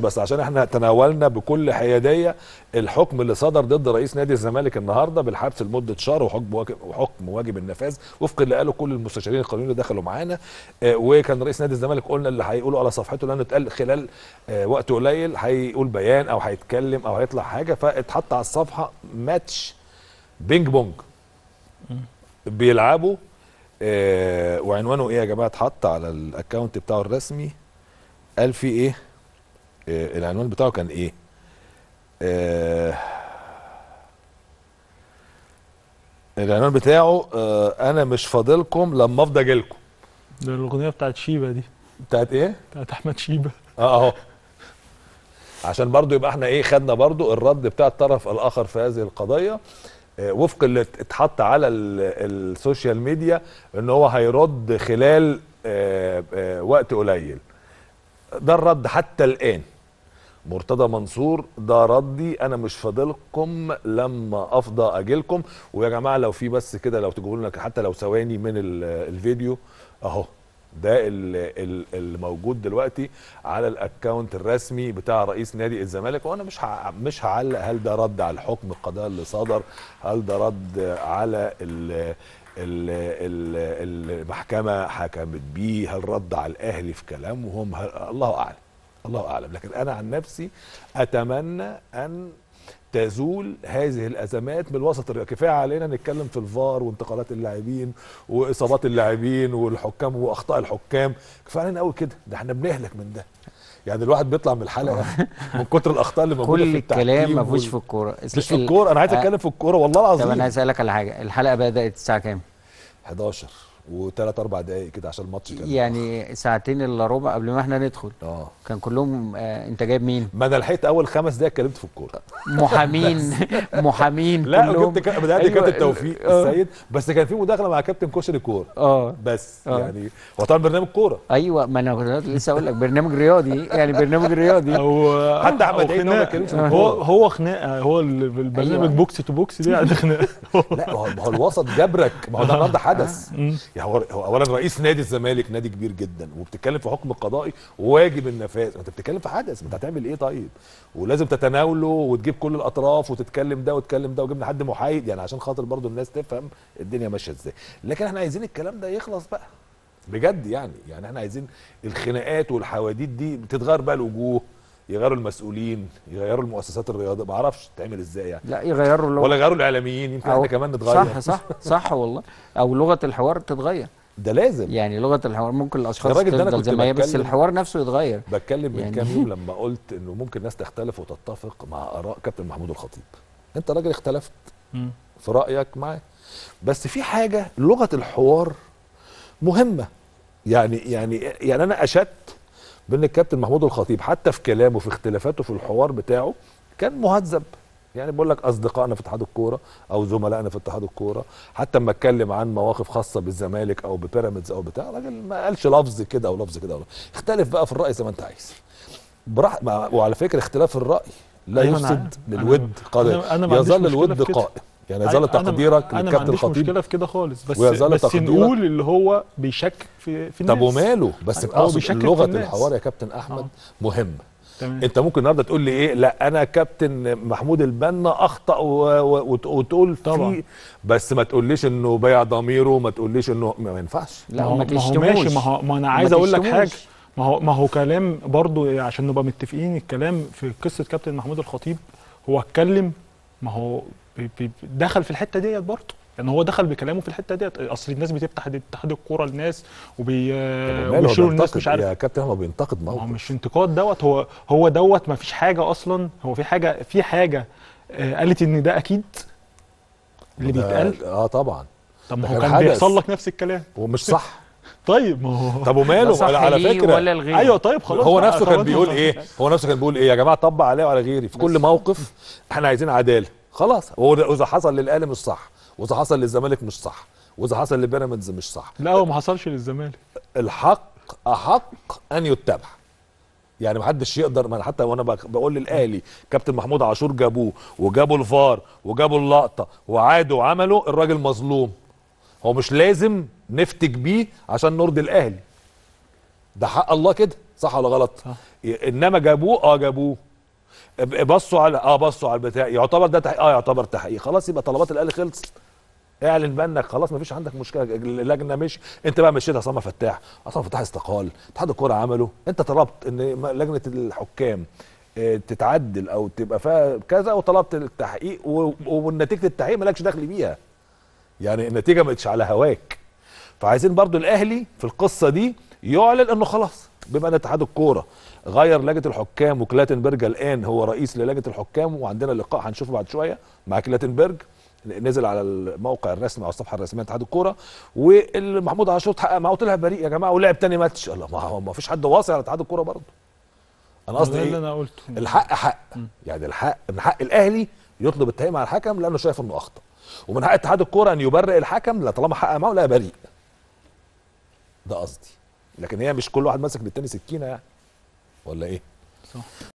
بس عشان احنا تناولنا بكل حياديه الحكم اللي صدر ضد رئيس نادي الزمالك النهارده بالحبس لمده شهر وحكم واجب وحكم واجب النفاذ وفق اللي قاله كل المستشارين القانونيين اللي دخلوا معانا آه، وكان رئيس نادي الزمالك قلنا اللي هيقوله على صفحته لانه اتقال خلال آه، وقت قليل هيقول بيان او هيتكلم او هيطلع حاجه فاتحط على الصفحه ماتش بينج بونج بيلعبوا آه وعنوانه ايه يا جماعه اتحط على الاكونت بتاعه الرسمي قال فيه ايه آه العنوان بتاعه كان ايه آه العنوان بتاعه آه انا مش فاضلكم لما افضى اجيلكم ده الاغنيه بتاعت شيبه دي بتاعت ايه بتاعت احمد شيبه اه اهو عشان برضو يبقى احنا ايه خدنا برضو الرد بتاع الطرف الاخر في هذه القضيه آه، وفق اللي اتحط على ال- السوشيال ميديا ان هو هيرد خلال آه، آه، وقت قليل ده الرد حتى الان مرتضى منصور ده ردي انا مش فاضلكم لما افضى اجيلكم ويا جماعه لو في بس كده لو تجيبوا لنا حتى لو ثواني من ال- الفيديو اهو ده ال- ال- اللي موجود دلوقتي على الاكونت الرسمي بتاع رئيس نادي الزمالك وانا مش ه- مش هعلق هل ده رد على الحكم القضاء اللي صدر هل ده رد على ال ال ال المحكمه حكمت بيه هل رد على الاهلي في كلامهم هل الله اعلم الله اعلم لكن انا عن نفسي اتمنى ان تزول هذه الازمات من الوسط الرياضي كفايه علينا نتكلم في الفار وانتقالات اللاعبين واصابات اللاعبين والحكام واخطاء الحكام كفايه علينا قوي كده ده احنا بنهلك من ده يعني الواحد بيطلع من الحلقه من كتر الاخطاء اللي موجوده كل في الكلام التحكيم ما فيهوش وال- في الكوره مش في الكوره انا عايز اتكلم في الكوره والله طب العظيم انا عايز اسالك على حاجه الحلقه بدات الساعه كام 11 وثلاث اربع دقائق كده عشان الماتش كان يعني ساعتين الا ربع قبل ما احنا ندخل اه كان كلهم آه انت جايب مين ما انا لحقت اول خمس دقايق اتكلمت في الكوره محامين محامين لا كلهم وجبت كا- بدات أيوة، كابتن توفيق آه. السيد بس كان في مداخله مع كابتن كشري كوره اه بس آه. يعني هو طبعا برنامج كوره ايوه ما انا كنت لسه اقول لك برنامج رياضي يعني برنامج رياضي او حتى أحمد أو عيد ما خناقة. بيتكلمش في هو الكورة. هو خناقه هو ال- البرنامج أيوة. بوكس تو بوكس دي يعني خناقه لا ما هو ما هو الوسط جبرك ما هو ده النهارده حدث مم. يعني هو هو اولا رئيس نادي الزمالك نادي كبير جدا وبتتكلم في حكم قضائي وواجب النفاذ انت بتتكلم في حدث انت هتعمل ايه طيب ولازم تتناوله وتجيب كل الاطراف وتتكلم ده وتتكلم ده وجبنا حد محايد يعني عشان خاطر برضو الناس تفهم الدنيا ماشيه ازاي لكن احنا عايزين الكلام ده يخلص بقى بجد يعني يعني احنا عايزين الخناقات والحواديت دي تتغير بقى الوجوه يغيروا المسؤولين يغيروا المؤسسات الرياضيه ما اعرفش تعمل ازاي يعني لا يغيروا اللغه ولا يغيروا الاعلاميين يمكن احنا كمان نتغير صح صح صح والله او لغه الحوار تتغير ده لازم يعني لغه الحوار ممكن الاشخاص الراجل ده أنا تفضل كنت زي ما هي بس بتكلم- الحوار نفسه يتغير بتكلم من يعني- كام يوم لما قلت انه ممكن الناس تختلف وتتفق مع اراء كابتن محمود الخطيب انت راجل اختلفت مم. في رايك معاه بس في حاجه لغه الحوار مهمه يعني يعني يعني انا اشدت بان الكابتن محمود الخطيب حتى في كلامه في اختلافاته في الحوار بتاعه كان مهذب يعني بقول لك اصدقائنا في اتحاد الكوره او زملائنا في اتحاد الكوره حتى اما اتكلم عن مواقف خاصه بالزمالك او ببيراميدز او بتاع راجل ما قالش لفظ كده او لفظ كده أو لفظ. اختلف بقى في الراي زي ما انت عايز براح مع- وعلى فكره اختلاف الراي لا أيوة أنا يفسد عارف. للود أنا- قادر أنا- أنا ما عنديش يظل مشكلة الود في كده. قائم يعني يظل أنا- تقديرك انا ما للكابتن عنديش الخطيب مشكله في كده خالص بس ويظل بس تقديرك- نقول اللي هو بيشكك في في الناس طب وماله بس هو اقصد بيشكك في لغه الناس. الحوار يا كابتن احمد آه. مهمه تمام انت ممكن النهارده تقول لي ايه لا انا كابتن محمود البنا اخطا و... و... وت- وتقول طبعا. فيه بس ما تقوليش انه بايع ضميره ما تقوليش انه ما ما ينفعش لا ما هو ما ما هو ماشي تشتموش ما هو ما انا ما عايز اقول لك تشتموش. حاجه ما هو ما هو كلام برضو عشان نبقى متفقين الكلام في قصه كابتن محمود الخطيب هو اتكلم ما هو بي- بي- دخل في الحته ديت برضه يعني هو دخل بكلامه في الحته ديت اصل الناس بتفتح اتحاد الكوره للناس وبي طب وماله هو وبيشيلوا الناس بينتقد مش عارف يا كابتن هو بينتقد ما هو موقف مش انتقاد دوت هو هو دوت ما فيش حاجه اصلا هو في حاجه في حاجه آه، قالت ان ده اكيد اللي ده- بيتقال اه طبعا طب ما ده هو كان كان حدث. بيحصل لك نفس الكلام ومش صح طيب ما هو طب لا وماله صح على ليه فكره ولا الغير ايوه طيب خلاص هو بقى، نفسه كان خلاص بيقول ما- ايه هو نفسه كان بيقول ايه يا جماعه طبق عليا وعلى غيري في كل موقف احنا عايزين عداله خلاص هو ده- واذا حصل للاهلي مش صح واذا حصل للزمالك مش صح واذا حصل لبيراميدز مش صح لا هو ما حصلش للزمالك الحق احق ان يتبع يعني ما حدش يقدر ما أنا حتى وانا بق- بقول للاهلي كابتن محمود عاشور جابوه وجابوا الفار وجابوا اللقطه وعادوا وعملوا الراجل مظلوم هو مش لازم نفتك بيه عشان نرضي الاهلي ده حق الله كده صح ولا غلط صح. ي- انما جابوه اه جابوه ب- بصوا على اه بصوا على البتاع يعتبر ده تحقيق اه يعتبر تحقيق خلاص يبقى طلبات الاهلي خلصت اعلن بانك خلاص مفيش عندك مشكله اللجنه مشي انت بقى مشيت عصام فتاح عصام فتاح استقال اتحاد الكوره عمله انت طلبت ان م- لجنه الحكام اه، تتعدل او تبقى فيها كذا وطلبت التحقيق و- ونتيجه التحقيق مالكش دخل بيها يعني النتيجه ما على هواك فعايزين برضو الاهلي في القصه دي يعلن انه خلاص بما ان اتحاد الكوره غير لجنه الحكام وكلاتنبرج الان هو رئيس للجنه الحكام وعندنا لقاء هنشوفه بعد شويه مع كلاتنبرج نزل على الموقع الرسمي او الصفحه الرسميه لاتحاد الكوره ومحمود عاشور اتحقق معاه وطلع بريء يا جماعه ولعب تاني ماتش الله ما هو ما فيش حد واصل على اتحاد الكوره برضه انا قصدي ده اللي ايه انا قلته الحق حق يعني الحق من حق الاهلي يطلب التهيئه مع الحكم لانه شايف انه اخطا ومن حق اتحاد الكوره ان يبرئ الحكم لا طالما حقق معه لا بريء ده قصدي لكن هي مش كل واحد ماسك للتاني سكينه يعني ولا ايه صح